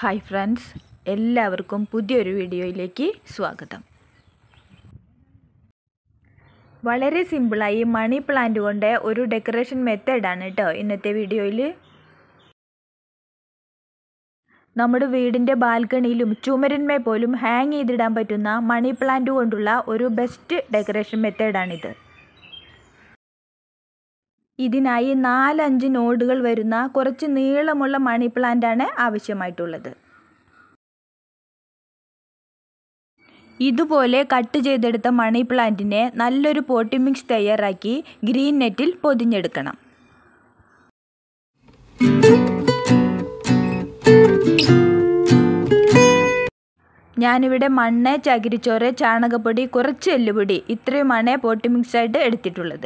hi friends എല്ലാവർക്കും പുതിയൊരു വീഡിയോയിലേക്ക് സ്വാഗതം വളരെ സിമ്പിളായി മണി പ്ലാന്റ് കൊണ്ട് ഒരു ഡെക്കറേഷൻ മെത്തേഡാണ് കേട്ടോ ഇന്നത്തെ വീഡിയോയിൽ നമ്മുടെ വീടിൻ്റെ ബാൽക്കണിയിലും ചുമരിന്മേ പോലും ഹാങ് ചെയ്തിടാൻ പറ്റുന്ന മണി പ്ലാന്റ് കൊണ്ടുള്ള ഒരു ബെസ്റ്റ് ഡെക്കറേഷൻ മെത്തേഡാണിത് ഇതിനായി നാലഞ്ച് നോഡുകൾ വരുന്ന കുറച്ച് നീളമുള്ള മണി പ്ലാന്റാണ് ആവശ്യമായിട്ടുള്ളത് ഇതുപോലെ കട്ട് ചെയ്തെടുത്ത മണി പ്ലാന്റിനെ നല്ലൊരു പോട്ടി മിക്സ് തയ്യാറാക്കി ഗ്രീൻ നെറ്റിൽ പൊതിഞ്ഞെടുക്കണം ഞാനിവിടെ മണ്ണ് ചകിരിച്ചോറ് ചാണകപ്പൊടി കുറച്ച് എല്ലുപൊടി ഇത്രയുമാണ് പോട്ടി മിക്സ് ആയിട്ട് എടുത്തിട്ടുള്ളത്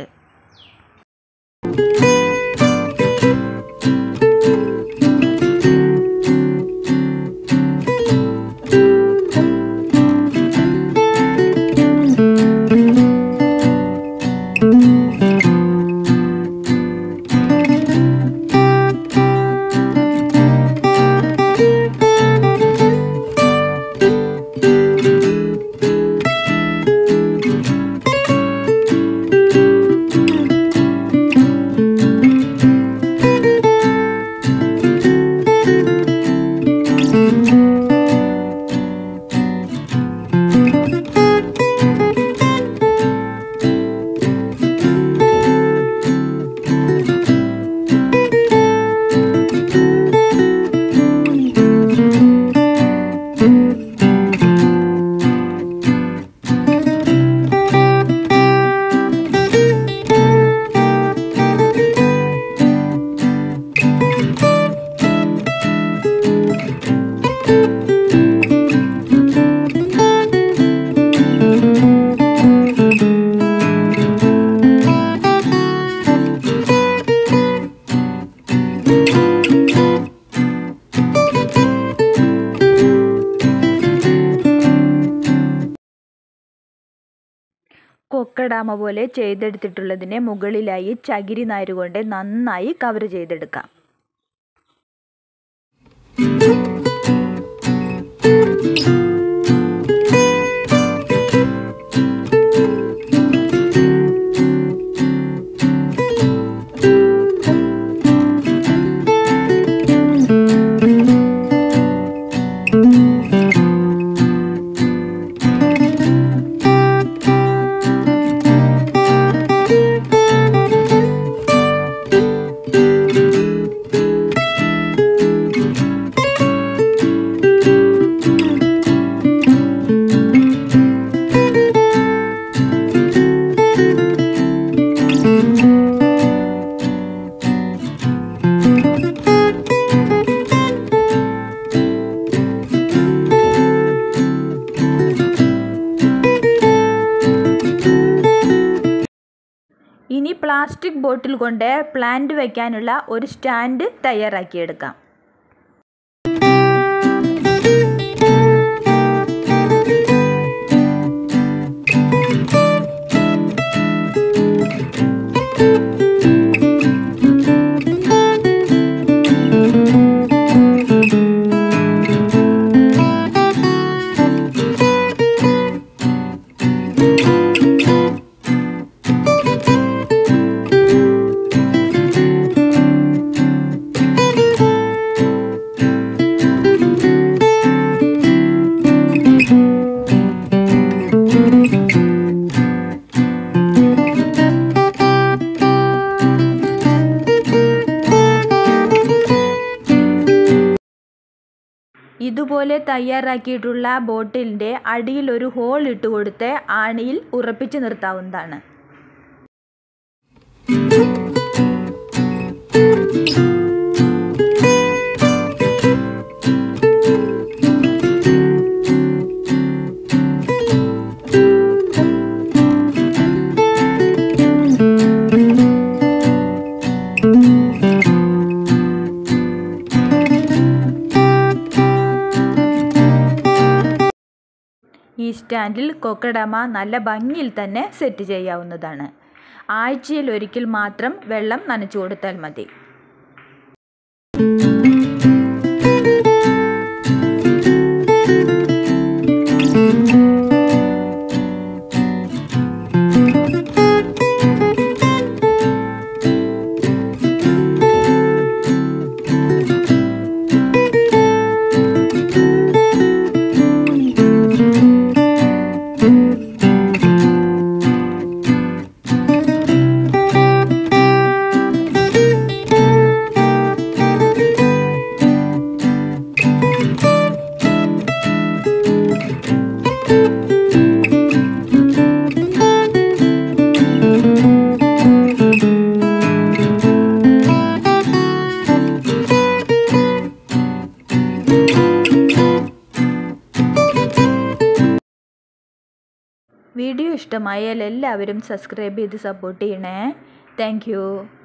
കൊക്കഡാമ പോലെ ചെയ്തെടുത്തിട്ടുള്ളതിനെ മുകളിലായി ചകിരി നാരുകൊണ്ട് നന്നായി കവർ ചെയ്തെടുക്കാം ഇനി പ്ലാസ്റ്റിക് ബോട്ടിൽ കൊണ്ട് പ്ലാന്റ് വയ്ക്കാനുള്ള ഒരു സ്റ്റാൻഡ് തയ്യാറാക്കിയെടുക്കാം ഇതുപോലെ തയ്യാറാക്കിയിട്ടുള്ള ബോട്ടിലിൻ്റെ അടിയിൽ ഒരു ഹോൾ ഇട്ട് കൊടുത്ത് ആണിയിൽ ഉറപ്പിച്ചു നിർത്താവുന്നതാണ് ഈ സ്റ്റാൻഡിൽ കൊക്കഡമ നല്ല ഭംഗിയിൽ തന്നെ സെറ്റ് ചെയ്യാവുന്നതാണ് ആഴ്ചയിൽ ഒരിക്കൽ മാത്രം വെള്ളം നനച്ചു കൊടുത്താൽ മതി വീഡിയോ ഇഷ്ടമായാൽ എല്ലാവരും സബ്സ്ക്രൈബ് ചെയ്ത് സപ്പോർട്ട് ചെയ്യണേ താങ്ക്